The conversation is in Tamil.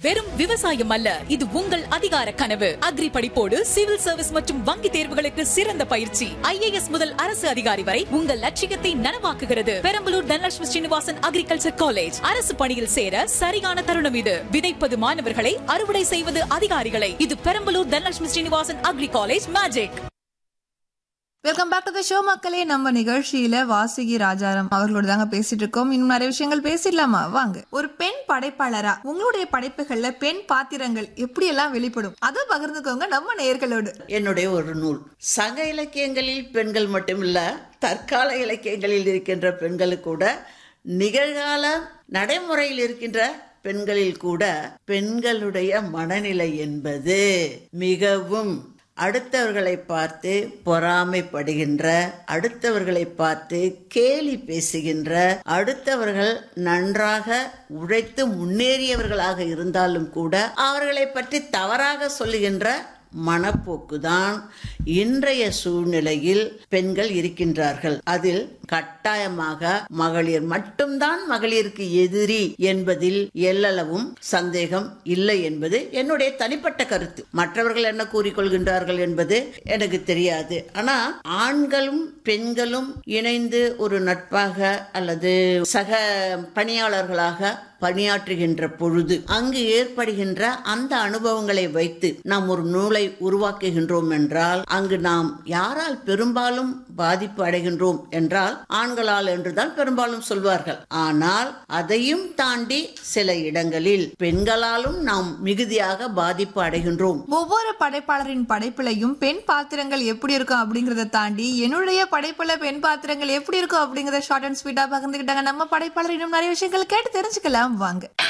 வெறும் விவசாயம் அல்ல இது உங்கள் அதிகார கனவு அக்ரி படிப்போடு சிவில் சர்வீஸ் மற்றும் வங்கி தேர்வுகளுக்கு சிறந்த பயிற்சி ஐஏஎஸ் முதல் அரசு அதிகாரி வரை உங்கள் லட்சியத்தை நனவாக்குகிறது பெரம்பலூர் தனலட்சுமி ஸ்ரீனிவாசன் அக்ரிகல்ச்சர் காலேஜ் அரசு பணியில் சேர சரியான தருணம் இது விதைப்பது மாணவர்களை அறுவடை செய்வது அதிகாரிகளை இது Perambalur Dhanalakshmi Srinivasan agri college magic welcome back to the show மக்களே நம்ம நிகழ்ச்சியில வாசுகி ராஜாராம் அவர்களோட தாங்க பேசிட்டு இருக்கோம் இன்னும் நிறைய விஷயங்கள் பேசிடலாமா வாங்க ஒரு பெண் படைப்பாளரா உங்களுடைய படைப்புகள்ல பெண் பாத்திரங்கள் எப்படி எல்லாம் வெளிப்படும் அதை பகிர்ந்துக்கோங்க நம்ம நேயர்களோடு என்னுடைய ஒரு நூல் சங்க இலக்கியங்களில் பெண்கள் மட்டுமில்ல தற்கால இலக்கியங்களில் இருக்கின்ற பெண்களுக்கு கூட நிகழ்கால நடைமுறையில் இருக்கின்ற பெண்களில் கூட பெண்களுடைய மனநிலை என்பது மிகவும் அடுத்தவர்களை பார்த்து பொறாமைப்படுகின்ற அடுத்தவர்களை பார்த்து கேலி பேசுகின்ற அடுத்தவர்கள் நன்றாக உழைத்து முன்னேறியவர்களாக இருந்தாலும் கூட அவர்களை பற்றி தவறாக சொல்லுகின்ற மனப்போக்குதான் இன்றைய சூழ்நிலையில் பெண்கள் இருக்கின்றார்கள் அதில் கட்டாயமாக மகளிர் மட்டும்தான் மகளிருக்கு எதிரி என்பதில் எல்லளவும் சந்தேகம் இல்லை என்பது என்னுடைய தனிப்பட்ட கருத்து மற்றவர்கள் என்ன கூறிக்கொள்கின்றார்கள் என்பது எனக்கு தெரியாது ஆனா ஆண்களும் பெண்களும் இணைந்து ஒரு நட்பாக அல்லது சக பணியாளர்களாக பணியாற்றுகின்ற பொழுது அங்கு ஏற்படுகின்ற அந்த அனுபவங்களை வைத்து நாம் ஒரு நூலை உருவாக்குகின்றோம் என்றால் அங்கு நாம் யாரால் பெரும்பாலும் பாதிப்பு அடைகின்றோம் என்றால் ஆண்களால் என்றுதான் பெரும்பாலும் சொல்வார்கள் ஆனால் அதையும் தாண்டி சில இடங்களில் பெண்களாலும் நாம் மிகுதியாக பாதிப்பு அடைகின்றோம் ஒவ்வொரு படைப்பாளரின் படைப்புலையும் பெண் பாத்திரங்கள் எப்படி இருக்கும் அப்படிங்கறத தாண்டி என்னுடைய படைப்புல பெண் பாத்திரங்கள் எப்படி இருக்கும் அப்படிங்கறத ஷார்ட் அண்ட் ஸ்வீட்டா பகிர்ந்துக்கிட்டாங்க நம்ம படைப்பாளர் இன்னும் நிறைய விஷயங்கள் கேட்டு தெரிஞ்சுக்கலாம் வாங்க